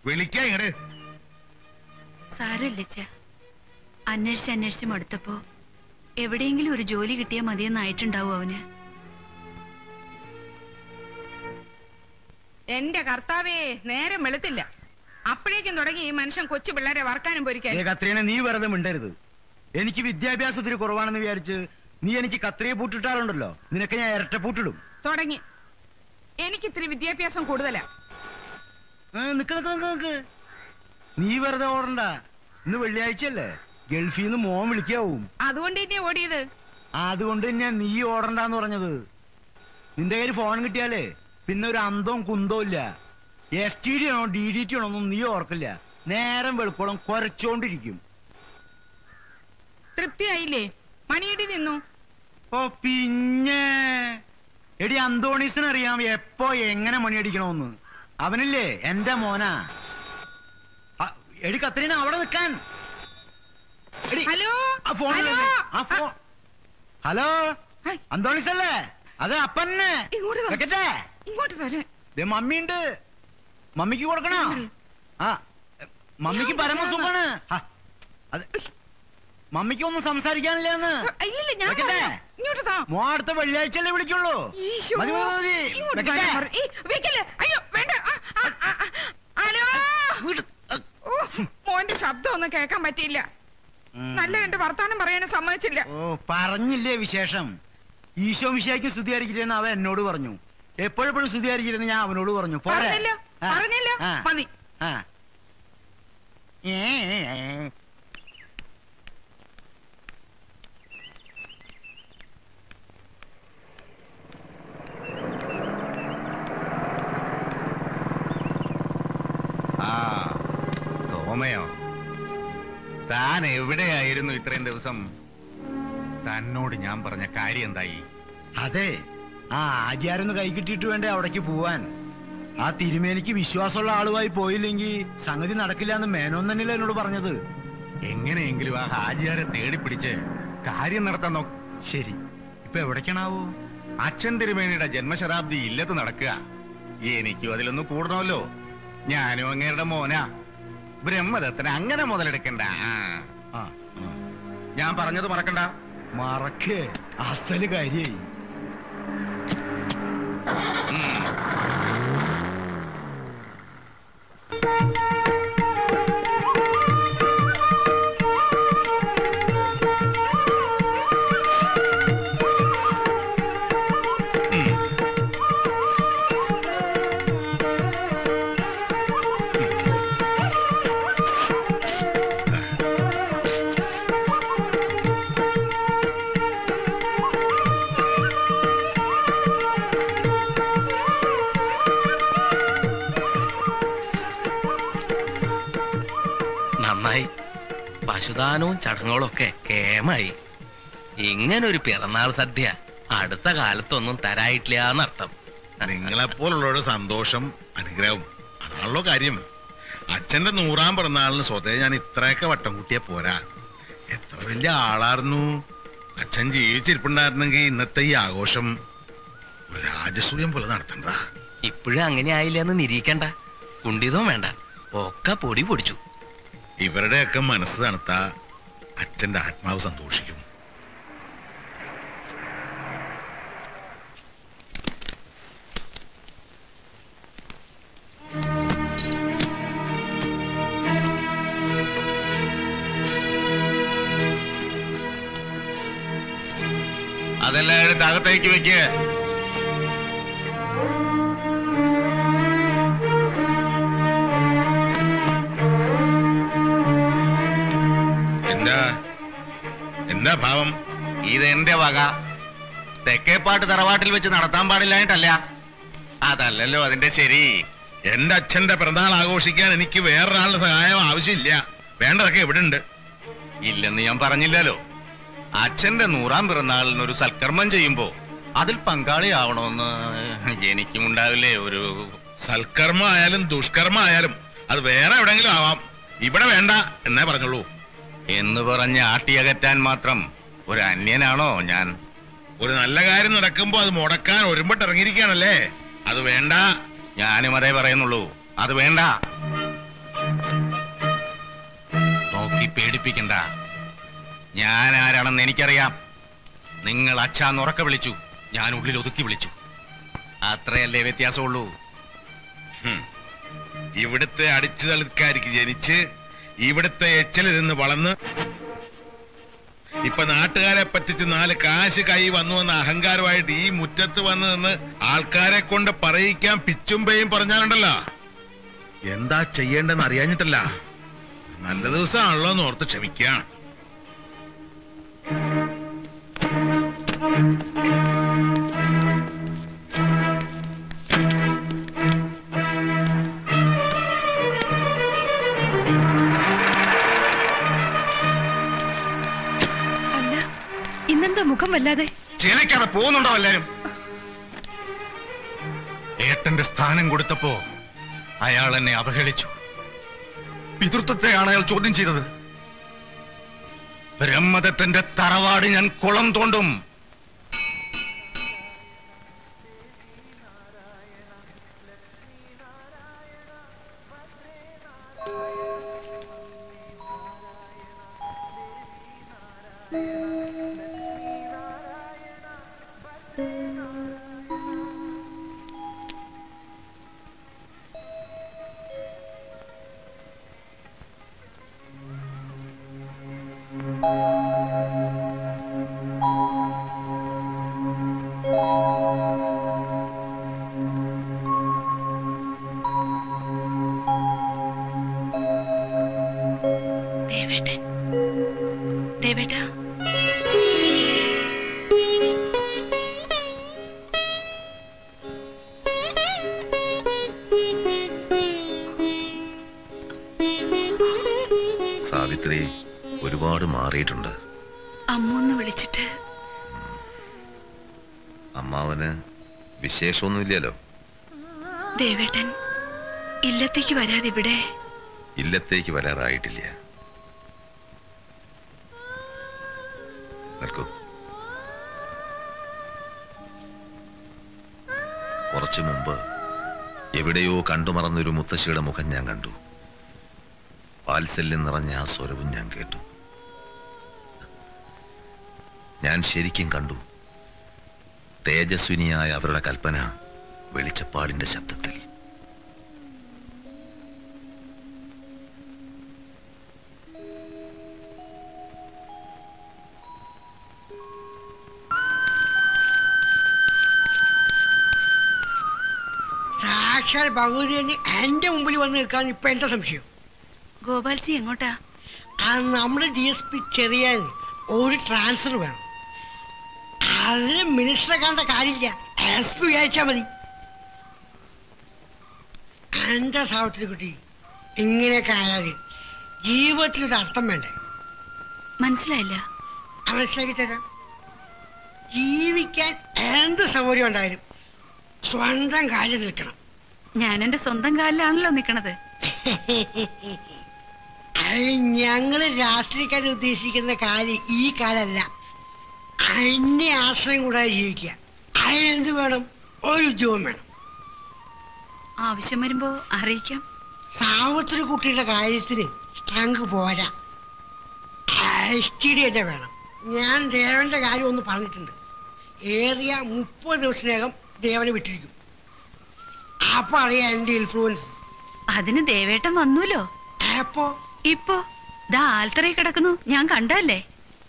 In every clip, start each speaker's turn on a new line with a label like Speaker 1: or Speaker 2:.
Speaker 1: വിളിക്കാ ഇങ്ങട്
Speaker 2: സാരമില്ല അച്ഛാ അന്വേഷിച്ച് അന്വേഷിച്ച് മടുത്തപ്പോ എവിടെയെങ്കിലും ഒരു ജോലി കിട്ടിയാൽ മതിയെന്നായിട്ടുണ്ടാവും അവന്
Speaker 3: എന്റെ കർത്താവേ നേരം വെളുത്തില്ല അപ്പോഴേക്കും തുടങ്ങി ഈ മനുഷ്യൻ കൊച്ചു പിള്ളേരെ വറക്കാനും പൊരിക്കാനും
Speaker 4: ഏ കത്രീനെ നീ വെറുതെ മിണ്ടരുത് എനിക്ക് വിദ്യാഭ്യാസത്തിന് കുറവാണെന്ന് വിചാരിച്ച് നീ എനിക്ക് കത്രിയെ പൂട്ടിട്ടാറുണ്ടല്ലോ നിനക്ക് ഞാൻ ഇരട്ട പൂട്ടിടും
Speaker 3: തുടങ്ങി എനിക്ക് ഇത്തിരി വിദ്യാഭ്യാസം കൂടുതലാ
Speaker 4: ഏ, നിക്ക് നിക്ക് നിക്ക് നിക്ക് നീ വെറുതെ ഓടണ്ട ഇന്ന് വെള്ളിയാഴ്ചയല്ലേ ഗൾഫിൽ നിന്ന് മോൻ വിളിക്കാവും
Speaker 3: അതുകൊണ്ട് ഇനി ഓടിയത്
Speaker 4: അതുകൊണ്ട് തന്നെ നീ ഓടണ്ടെന്ന് പറഞ്ഞത് നിന്റെ കയ്യിൽ ഫോൺ കിട്ടിയാലേ പിന്നെ ഒരു അന്തവും കുന്തവും ഇല്ല എസ് ടി ഡി ആണോ ഡി ഡി ടി ആണോ ഒന്നും നീ ഓർക്കില്ല നേരം വെളുക്കോളം കുരച്ചോണ്ടിരിക്കും
Speaker 3: തൃപ്തിയായില്ലേ മണിയിടി നിന്നു
Speaker 4: ഓ പിന്നെ എടി അന്തോണീസിന് അറിയാം എപ്പോ എങ്ങനെ മണിയടിക്കണമെന്ന് അവനില്ലേ എന്റെ മോനാ ആ, എടി കത്രീന അവിടെ നിൽക്കാൻ എടി,
Speaker 3: ഹലോ
Speaker 4: ആ ഫോണിൽ
Speaker 3: ഹലോ
Speaker 4: ആ ഫോ ഹലോ
Speaker 3: ഹൈ.
Speaker 4: അന്തോണീസ് അല്ലേ അത് അപ്പന്നെ
Speaker 3: ഇങ്ങോട്ട് വാ.
Speaker 4: വെക്കട്ടെ
Speaker 3: ഇങ്ങോട്ട് വരെ
Speaker 4: ദേ മമ്മിയുണ്ട് മമ്മിക്ക് കൊടുക്കണോ ആ മമ്മിക്ക് പരമസുഖാണ് ആ, അത് മമ്മിക്ക് ഒന്നും സംസാരിക്കാനില്ലെന്ന്
Speaker 3: ഇല്ലില്ല ഞാൻ
Speaker 4: വെക്കട്ടെ?
Speaker 3: പറയാം. ഇങ്ങോട്ട് താ
Speaker 4: മോ അടുത്ത വെള്ളിയാഴ്ചയല്ലേ വിളിക്കുള്ളൂ
Speaker 3: ഈശോ.
Speaker 4: മതി, മതി, മതി.
Speaker 3: ഇങ്ങോട്ട്
Speaker 4: വെക്കട്ടെ?
Speaker 3: വരാൻ പറ. ഈ, വെക്കല്ലേ അയ്യോ വേണ്ട ആ, ആ, ആ, ആ. ഹലോ
Speaker 4: വീട്.
Speaker 3: ഓ, മോന്റെ ശബ്ദം ഒന്നും കേൾക്കാൻ പറ്റിയില്ല
Speaker 4: ഉം.
Speaker 3: നല്ല കണ്ട് വർത്താനം പറയാനും സമ്മതിച്ചില്ല
Speaker 4: ഓ പറഞ്ഞില്ലേ വിശേഷം ഈശോ മിശിയാക്കി സ്തുതിയായിരിക്കരുതെന്ന് അവൻ എന്നോട് പറഞ്ഞു എപ്പോഴെപ്പോഴും സ്തുതിയായിരിക്കരുതെന്ന് ഞാൻ അവനോട് പറഞ്ഞു പോരെ?
Speaker 3: പറഞ്ഞില്ല
Speaker 4: ആ,
Speaker 3: പറഞ്ഞില്ല
Speaker 4: ആ,
Speaker 3: മതി
Speaker 4: ആ. ഏ, ഏ, ഏ.
Speaker 1: ആ തോമയോ താൻ എവിടെയായിരുന്നു ഇത്രയും ദിവസം തന്നോട് ഞാൻ പറഞ്ഞ കാര്യം എന്തായി
Speaker 4: അതെ ആ ആചാരൊന്ന് കൈ കിട്ടിയിട്ട് വേണ്ടേ അവിടേക്ക് പോവാൻ ആ തിരുമേനിക്ക് വിശ്വാസമുള്ള ആളുമായി പോയില്ലെങ്കിൽ സംഗതി നടക്കില്ല എന്ന് മേനോൻ തന്നെയല്ലേ എന്നോട് പറഞ്ഞത്
Speaker 1: എങ്ങനെയെങ്കിലും ആ ഹാജിയാരെ തേടിപ്പിടിച്ച് കാര്യം നടത്താൻ നോക്ക്
Speaker 4: ശരി ഇപ്പൊ എവിടേക്കാണാവോ
Speaker 1: അച്ഛൻ തിരുമേനിയുടെ ജന്മശതാബ്ദി ഇല്ലത്ത് നടക്കുക എനിക്കും അതിലൊന്ന് കൂടണമല്ലോ ഞാനും അങ്ങേരുടെ മോനാ ബ്രഹ്മദത്തിന് അങ്ങനെ മുതലെടുക്കണ്ട ആ.
Speaker 4: ആ ആ.
Speaker 1: ഞാൻ പറഞ്ഞത് മറക്കണ്ട
Speaker 4: മറക്കേ അസല് കാര്യായി
Speaker 5: നന്നായി പശുദാനവും ചടങ്ങുകളും ഒക്കെ കേമായി ഇങ്ങനൊരു പിറന്നാൾ സദ്യ അടുത്ത കാലത്തൊന്നും തരായിട്ടില്ല എന്നർത്ഥം
Speaker 6: നിങ്ങളെപ്പോലുള്ളവരുടെ സന്തോഷം അനുഗ്രഹവും അതാണല്ലോ കാര്യം അച്ഛന്റെ നൂറാം പിറന്നാളിന് സ്വതേ ഞാൻ ഇത്രയൊക്കെ വട്ടം കൂട്ടിയ പോരാ എത്ര വലിയ ആളായിരുന്നു അച്ഛൻ ജീവിച്ചിരിപ്പുണ്ടായിരുന്നെങ്കിൽ ഇന്നത്തെ ഈ ആഘോഷം ഒരു രാജസൂയം പോലെ നടത്തണ്ട
Speaker 5: ഇപ്പോഴും അങ്ങനെ ആയില്ല എന്ന് നിരീക്കണ്ട കുണ്ടിതവും വേണ്ട ഒക്കെ പൊടി പൊടിച്ചു
Speaker 6: ഇവരുടെയൊക്കെ മനസ്സ് തണുത്ത അച്ഛന്റെ ആത്മാവ് സന്തോഷിക്കും
Speaker 1: അതെല്ലാം എടുത്ത് അകത്തേക്ക് വെക്ക്
Speaker 6: എന്താ എന്താ ഭാവം
Speaker 1: ഇതെന്റെ വക തെക്കേപ്പാട്ട് തറവാട്ടിൽ വെച്ച് നടത്താൻ പാടില്ലായിട്ടല്ല അതല്ലല്ലോ അതിന്റെ ശരി
Speaker 6: എന്റെ അച്ഛന്റെ പിറന്നാൾ ആഘോഷിക്കാൻ എനിക്ക് വേറൊരാളുടെ സഹായം ആവശ്യമില്ല വേണ്ടതൊക്കെ ഇവിടെ ഉണ്ട്
Speaker 1: ഇല്ലെന്ന് ഞാൻ പറഞ്ഞില്ലല്ലോ അച്ഛന്റെ നൂറാം പിറന്നാളിന് ഒരു സൽക്കർമ്മം ചെയ്യുമ്പോ അതിൽ പങ്കാളിയാവണമെന്ന് എനിക്കും ഉണ്ടാവില്ലേ ഒരു
Speaker 6: സൽക്കർമ്മ ആയാലും ദുഷ്കർമ്മ ആയാലും അത് വേറെ എവിടെങ്കിലും ആവാം ഇവിടെ വേണ്ട എന്നേ പറഞ്ഞുള്ളൂ
Speaker 1: എന്ന് പറഞ്ഞ് ആട്ടിയകറ്റാൻ മാത്രം ഒരു അന്യനാണോ ഞാൻ
Speaker 6: ഒരു നല്ല കാര്യം നടക്കുമ്പോ അത് മുടക്കാൻ ഒരുമ്പട്ട് ഇറങ്ങിയിരിക്കുകയാണല്ലേ അത് വേണ്ട
Speaker 1: ഞാനും അതേ പറയുന്നുള്ളൂ അത് വേണ്ട പേടിപ്പിക്കണ്ട ഞാൻ ആരാണെന്ന് എനിക്കറിയാം നിങ്ങൾ അച്ഛാന്ന് ഉറക്കെ വിളിച്ചു ഞാൻ ഉള്ളിൽ ഒതുക്കി വിളിച്ചു അത്രയല്ലേ വ്യത്യാസമുള്ളൂ
Speaker 6: ഹും. ഇവിടുത്തെ അടിച്ചു തളിക്കാരിക്ക് ജനിച്ച് ഇവിടുത്തെ എച്ചലിൽ നിന്ന് വളർന്ന് ഇപ്പൊ നാട്ടുകാരെ പറ്റിച്ച് നാല് കാശ് കൈ വന്നു എന്ന അഹങ്കാരമായിട്ട് ഈ മുറ്റത്ത് വന്ന് നിന്ന് ആൾക്കാരെ കൊണ്ട് പറയിക്കാൻ പിച്ചുമ്പയും പറഞ്ഞാലുണ്ടല്ലോ എന്താ ചെയ്യേണ്ടെന്ന് അറിയാഞ്ഞിട്ടല്ല നല്ല ദിവസമാണല്ലോ എന്ന് ഓർത്ത് ക്ഷമിക്കാം
Speaker 2: അല്ല ഇന്നെന്താ മുഖം വല്ലാതെ
Speaker 1: ചിലക്കാതെ പോകുന്നുണ്ടോ എല്ലാരും ഏട്ടന്റെ സ്ഥാനം കൊടുത്തപ്പോ അയാൾ എന്നെ അവഹേളിച്ചു പിതൃത്വത്തെയാണ് അയാൾ ചോദ്യം ചെയ്തത് ബ്രഹ്മദത്തന്റെ തറവാട് ഞാൻ കുളം തോണ്ടും
Speaker 2: ദേവേട്ടൻ ദേവേട്ടാ
Speaker 7: സാവിത്രി ഒരുപാട് മാറിയിട്ടുണ്ട്
Speaker 2: അമ്മൂന്ന് വിളിച്ചിട്ട്
Speaker 7: അമ്മാവന് വിശേഷമൊന്നുമില്ലല്ലോ
Speaker 2: ദേവേട്ടൻ ഇല്ലത്തേക്ക് വരാതെ ഇവിടെ
Speaker 7: ഇല്ലത്തേക്ക് വരാറായിട്ടില്ല നിൽക്കൂ കുറച്ചു മുമ്പ് എവിടെയോ കണ്ടുമറന്നൊരു മുത്തശ്ശിയുടെ മുഖം ഞാൻ കണ്ടു വാത്സല്യം നിറഞ്ഞ ആ സ്വരവും ഞാൻ കേട്ടു ഞാൻ ശരിക്കും കണ്ടു തേജസ്വിനിയായ അവരുടെ കൽപ്പന വെളിച്ചപ്പാടിന്റെ ശബ്ദത്തിൽ
Speaker 8: സാക്ഷാൽ ഭഗവതി എന്റെ മുമ്പിൽ വന്ന് നിൽക്കാൻ ഇപ്പൊ എന്താ സംശയം
Speaker 2: ഗോപാൽജി എങ്ങോട്ടാ
Speaker 8: ആ നമ്മുടെ ഡി എസ് പി ചെറിയാൻ ഒരു ട്രാൻസ്ഫർ വേണം അതിന് മിനിസ്റ്ററെ കാണേണ്ട കാര്യമില്ല എസ് പി വിചാരിച്ചാ മതി എന്താ സാവത്തിൽ കുട്ടി ഇങ്ങനെയൊക്കെ ആയാൽ ജീവിതത്തിലൊരു അർത്ഥം വേണ്ടേ
Speaker 2: മനസ്സിലായില്ല
Speaker 8: ആ മനസ്സിലാക്കി തരാം ജീവിക്കാൻ എന്ത് സൗകര്യം ഉണ്ടായാലും സ്വന്തം കാര്യം നിൽക്കണം
Speaker 2: ഞാൻ എന്റെ സ്വന്തം കാലിലാണല്ലോ നിക്കണത്
Speaker 8: അത് ഞങ്ങള് രാഷ്ട്രീയക്കാർ ഉദ്ദേശിക്കുന്ന കാര്യം ഈ കാലല്ല അന്യ ആശ്രയം കൂടാതെ ജീവിക്കുക അതിനെന്ത് വേണം ഒരു ഉദ്യോഗം വേണം
Speaker 2: ആവശ്യം വരുമ്പോ അറിയിക്കാം
Speaker 8: സാവത്രി കുട്ടിയുടെ കാര്യത്തിന് സ്ട്രങ്ക് പോരാ എസ്റ്റിഡി തന്നെ വേണം ഞാൻ ദേവന്റെ കാര്യം ഒന്ന് പറഞ്ഞിട്ടുണ്ട് ഏറിയ മുപ്പത് ദിവസത്തിനകം ദേവനെ വിട്ടിരിക്കും അപ്പൊ അറിയാം എന്റെ ഇൻഫ്ലുവൻസ്
Speaker 2: അതിന് ദേവേട്ടൻ വന്നൂലോ
Speaker 8: അപ്പോ
Speaker 2: ഇപ്പോ ദാ ആൽത്തറയിൽ കിടക്കുന്നു ഞാൻ കണ്ടല്ലേ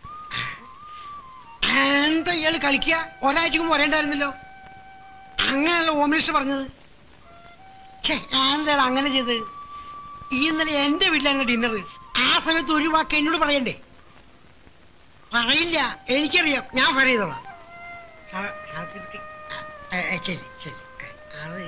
Speaker 8: എന്താ ഇയാള് കളിക്കുക ഒരാഴ്ചക്ക് മുമ്പ് വരണ്ടായിരുന്നല്ലോ അങ്ങനെയല്ല ഹോം മിനിസ്റ്റർ പറഞ്ഞത് ഛേ എന്താ അങ്ങനെ ചെയ്തത് ഈ ഇന്നലെ എന്റെ വീട്ടിലായിരുന്നു ഡിന്നർ ആ സമയത്ത് ഒരു വാക്ക് എന്നോട് പറയണ്ടേ പറയില്ല എനിക്കറിയാം ഞാൻ ഫയർ ചെയ്തോളാം സാ- സാവിത്രിക്കുട്ടി, ആ, ആ, ആ, ശരി ശരി ആ, അത്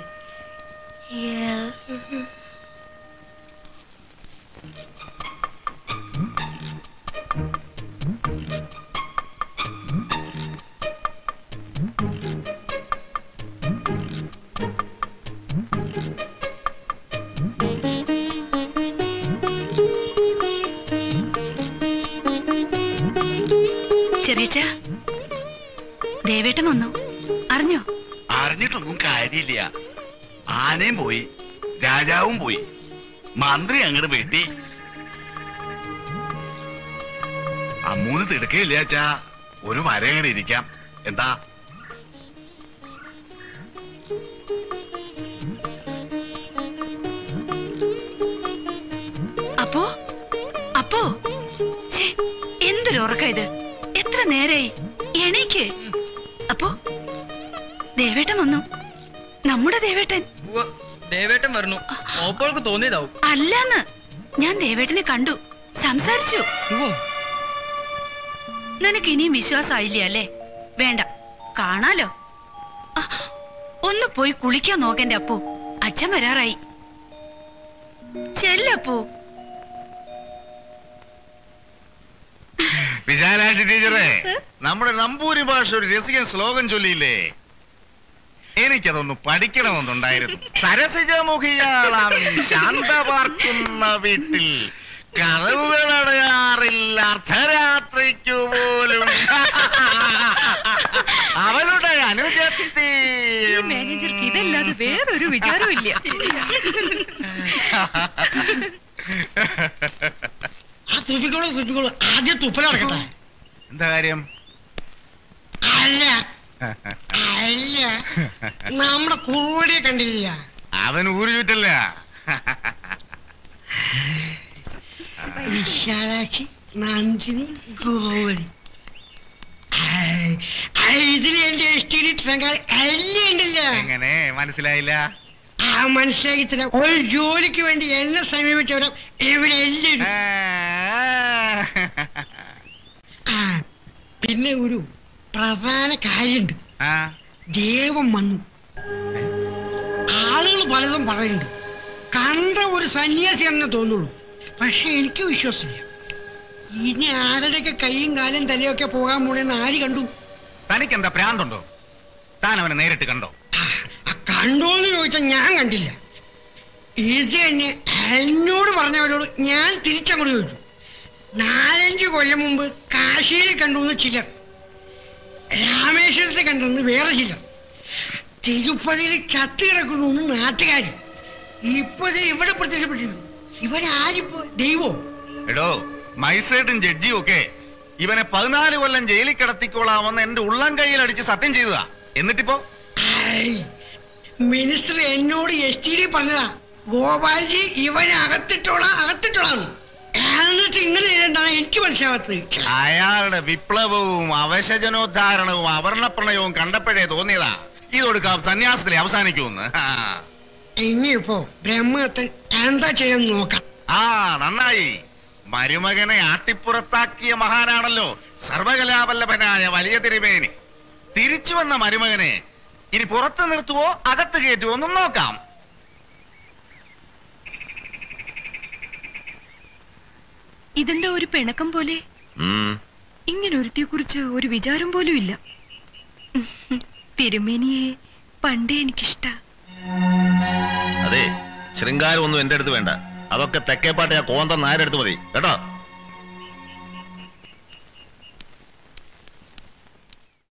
Speaker 2: ചെറിയച്ച ദേവേട്ടൻ വന്നു അറിഞ്ഞോ
Speaker 9: അറിഞ്ഞിട്ടൊന്നും കാര്യമില്ല ആനയും പോയി രാജാവും പോയി മന്ത്രി അങ്ങോട്ട് വെട്ടി അമ്മൂന്ന് തിടുക്കയില്ല അച്ഛാ ഒരു വര എങ്ങനെ ഇരിക്കാം എന്താ
Speaker 2: അപ്പോ അപ്പോ ഛേ, എന്തൊരു ഉറക്ക ഇത് എത്ര നേരായി എണീക്ക് അപ്പോ ദേവേട്ടൻ വന്നു നമ്മുടെ ദേവേട്ടൻ
Speaker 5: ദേവേട്ടൻ വരണു ഓപ്പോൾക്ക് തോന്നിയതാവും
Speaker 2: അല്ലാന്ന് ഞാൻ ദേവേട്ടനെ കണ്ടു സംസാരിച്ചു നിനക്ക് ഇനിയും വിശ്വാസമായില്ല അല്ലേ വേണ്ട കാണാലോ ആ, ഒന്ന് പോയി കുളിക്കാൻ നോക്കന്റെ അപ്പു അച്ഛൻ വരാറായി ചെല്ലപ്പൂ
Speaker 1: വിശാലാക്ഷി ടീച്ചറെ നമ്മുടെ നമ്പൂരി ഭാഷ ഒരു രസികൻ ശ്ലോകം ചൊല്ലിയില്ലേ എനിക്കതൊന്ന് പഠിക്കണമെന്നുണ്ടായിരുന്നു സരസിജമുഖിയാളാം ശാന്ത പാർക്കുന്ന വീട്ടിൽ കഥവുകളടയാറില്ല അർദ്ധരാത്രിക്കു പോലും അവളുടെ അനുജത്തി
Speaker 2: മാനേജർക്ക് ഇതല്ലാതെ വേറൊരു വിചാരവും ഇല്ല
Speaker 8: ആ തുപ്പിക്കോളൂ തുപ്പിക്കോളൂ ആദ്യം തുപ്പലടക്കട്ടെ
Speaker 1: എന്താ കാര്യം
Speaker 8: അല്ല അല്ല നമ്മുടെ കുറുവടിയെ കണ്ടില്ല
Speaker 1: അവൻ ഊരു ചുറ്റല്ല
Speaker 8: വിശാലാക്ഷി നന്ദിനി ഗോവളി ഇതിൽ എന്റെ എസ്റ്റേറ്റ് ട്രങ്കാൽ എല്ലാം ഉണ്ടല്ലോ
Speaker 1: എങ്ങനെ മനസ്സിലായില്ല
Speaker 8: ആ മനസ്സിലാക്കി തരാം ഒരു ജോലിക്ക് വേണ്ടി എന്നെ സമീപിച്ചവരും ഇവിടെ എല്ലാം ഉണ്ട്. ആ പിന്നെ ഒരു പ്രധാന കാര്യമുണ്ട്
Speaker 1: ആ
Speaker 8: ദേവം വന്നു ആളുകൾ പലതും പറയുന്നുണ്ട് കണ്ട ഒരു സന്യാസി എന്ന് തോന്നുള്ളൂ പക്ഷെ എനിക്ക് വിശ്വാസമില്ല ഇനി ആരുടെയൊക്കെ കൈയും കാലും തലയൊക്കെ പോകാൻ പോണെന്ന് ആര് കണ്ടു
Speaker 1: തനിക്ക് എന്താ പ്രാന്തുണ്ടോ താൻ അവനെ നേരിട്ട് കണ്ടോ
Speaker 8: ആ, ആ കണ്ടോന്ന് ചോദിച്ചാൽ ഞാൻ കണ്ടില്ല ഇത് തന്നെ എന്നോട് പറഞ്ഞവരോട് ഞാൻ തിരിച്ചങ്ങോട്ട് ചോദിച്ചു നാലഞ്ച് കൊല്ലം മുമ്പ് കാശിയിൽ കണ്ടുവന്ന് ചിലർ രാമേശ്വരത്തെ കണ്ടെന്ന് വേറെ ചിലർ തിരുപ്പതിയിൽ ചത്തു കിടക്കുന്നു നാട്ടുകാർ ഇപ്പൊ ദേ ഇവിടെ പ്രത്യക്ഷപ്പെട്ടിരുന്നു ഇവരാരിപ്പോ ദൈവോ
Speaker 1: എടോ മജിസ്ട്രേറ്റും ജഡ്ജിയും ഒക്കെ ഇവനെ പതിനാല് കൊല്ലം ജയിലിൽ കിടത്തിക്കോളാമെന്ന് എന്റെ ഉള്ളം കൈയിൽ അടിച്ച് സത്യം ചെയ്തതാ എന്നിട്ടിപ്പോ
Speaker 8: ഐ, മിനിസ്റ്റർ എന്നോട് എസ് ടി ഡി പറഞ്ഞതാ ഗോപാൽജി ഇവനെ അകത്തിട്ടോളാം അകത്തിട്ടോളാം എന്നിട്ട് ഇങ്ങനെ ചെയ്തെന്താണ് എനിക്ക് മനസ്സിലാവാത്തത്
Speaker 1: അയാളുടെ വിപ്ലവവും അവശജനോദ്ധാരണവും അവർണപ്രണയവും കണ്ടപ്പോഴേ തോന്നിയതാ ഇതൊടുക്കാം സന്യാസത്തിലെ അവസാനിക്കുമെന്ന് ആ.
Speaker 8: ഇനിയിപ്പോ ബ്രഹ്മത്തെ എന്താ ചെയ്യാൻ നോക്കാം
Speaker 1: ആ നന്നായി മരുമകനെ ആട്ടിപ്പുറത്താക്കിയ മഹാനാണല്ലോ സർവകലാവല്ലഭനായ വലിയ തിരുമേനി തിരിച്ചു വന്ന മരുമകനെ ഇനി പുറത്ത് നിർത്തുവോ അകത്ത് കയറ്റുവോ എന്നും നോക്കാം
Speaker 2: ഇതെന്താ ഒരു പിണക്കം പോലെ
Speaker 7: ഉം.
Speaker 2: ഇങ്ങനെ ഒരുത്തിയെ കുറിച്ച് ഒരു വിചാരം പോലും ഇല്ല തിരുമേനിയെ പണ്ടേ എനിക്കിഷ്ട
Speaker 7: അതെ ശൃംഗാരം ഒന്നും എന്റെ അടുത്ത് വേണ്ട അതൊക്കെ തെക്കേപ്പാട്ട് ആ കോന്തം നായരെടുത്ത് മതി കേട്ടോ